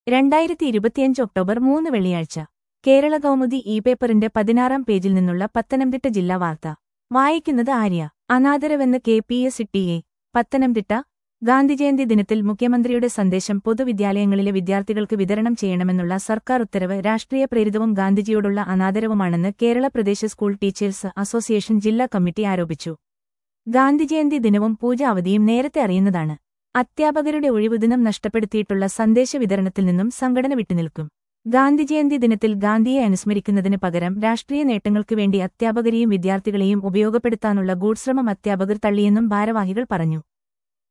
രണ്ടായിരത്തി ഇരുപത്തിയഞ്ച് ഒക്ടോബർ മൂന്ന് വെള്ളിയാഴ്ച കേരള കൗമുദി ഇ പേപ്പറിന്റെ പതിനാറാം പേജിൽ നിന്നുള്ള പത്തനംതിട്ട ജില്ലാ വാർത്ത വായിക്കുന്നത് ആര്യ അനാദരവെന്ന് കെ പി എസ് ഇട്ടിയെ പത്തനംതിട്ട ഗാന്ധിജയന്തി ദിനത്തിൽ മുഖ്യമന്ത്രിയുടെ സന്ദേശം പൊതുവിദ്യാലയങ്ങളിലെ വിദ്യാർത്ഥികൾക്ക് വിതരണം ചെയ്യണമെന്നുള്ള സർക്കാർ ഉത്തരവ് രാഷ്ട്രീയ പ്രേരിതവും ഗാന്ധിജിയോടുള്ള അനാദരവുമാണെന്ന് Kerala Pradesh school teachers association ജില്ലാ കമ്മിറ്റി ആരോപിച്ചു ഗാന്ധിജയന്തി ദിനവും പൂജ അവധിയും നേരത്തെ അറിയുന്നതാണ് അധ്യാപകരുടെ ഒഴിവുദിനം നഷ്ടപ്പെടുത്തിയിട്ടുള്ള സന്ദേശ വിതരണത്തിൽ നിന്നും സംഘടന വിട്ടുനിൽക്കും ഗാന്ധിജയന്തി ദിനത്തിൽ ഗാന്ധിയെ അനുസ്മരിക്കുന്നതിന് പകരം രാഷ്ട്രീയ നേട്ടങ്ങൾക്കു വേണ്ടി അധ്യാപകരെയും വിദ്യാർത്ഥികളെയും ഉപയോഗപ്പെടുത്താനുള്ള ഗൂഢ്ശ്രമം അധ്യാപകർ തള്ളിയെന്നും ഭാരവാഹികൾ പറഞ്ഞു